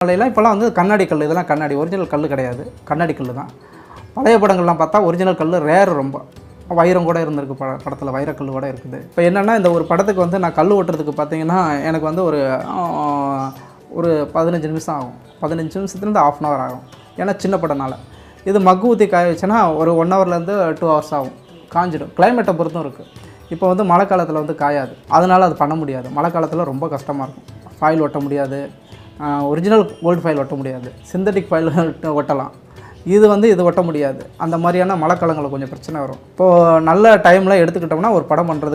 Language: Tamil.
எல்லாம் இப்போலாம் வந்து கண்ணாடி கல் இதெல்லாம் கண்ணாடி ஒரிஜினல் கல் கிடையாது கண்ணாடி கல் தான் பழைய படங்கள்லாம் பார்த்தா ஒரிஜினல் கல் ரேர் ரொம்ப வைரம் கூட இருந்திருக்கு பட படத்தில் வைரக்கல் கூட இருக்குது இப்போ என்னென்னா இந்த ஒரு படத்துக்கு வந்து நான் கல் ஓட்டுறதுக்கு பார்த்தீங்கன்னா எனக்கு வந்து ஒரு ஆஹ், ஒரு பதினஞ்சு நிமிஷம் ஆகும் பதினஞ்சு நிமிஷத்துலேருந்து ஆஃப் அன் ஹவர் ஆகும் ஏன்னா சின்ன படம்னால இது மக்கு ஊற்றி காய வச்சேன்னா ஒரு ஒன் ஹவர்லேருந்து டூ ஹவர்ஸ் ஆகும் காஞ்சிடும் கிளைமேட்டை பொறுத்தும் இருக்குது இப்போ வந்து மழை காலத்தில் வந்து காயாது அதனால் அது பண்ண முடியாது மழை காலத்தில் ரொம்ப கஷ்டமாக இருக்கும் ஃபைல் ஒட்ட முடியாது ஒரிஜினல் கோல்டு ஃபைல் ஒட்ட முடியாது சிந்தட்டிக் ஃபைல் ஒட்டலாம் இது வந்து இது ஒட்ட முடியாது அந்த மாதிரியான மழைக்காலங்களில் கொஞ்சம் பிரச்சனை வரும் இப்போது நல்ல டைமில் எடுத்துக்கிட்டோம்னா ஒரு படம் பண்ணுறது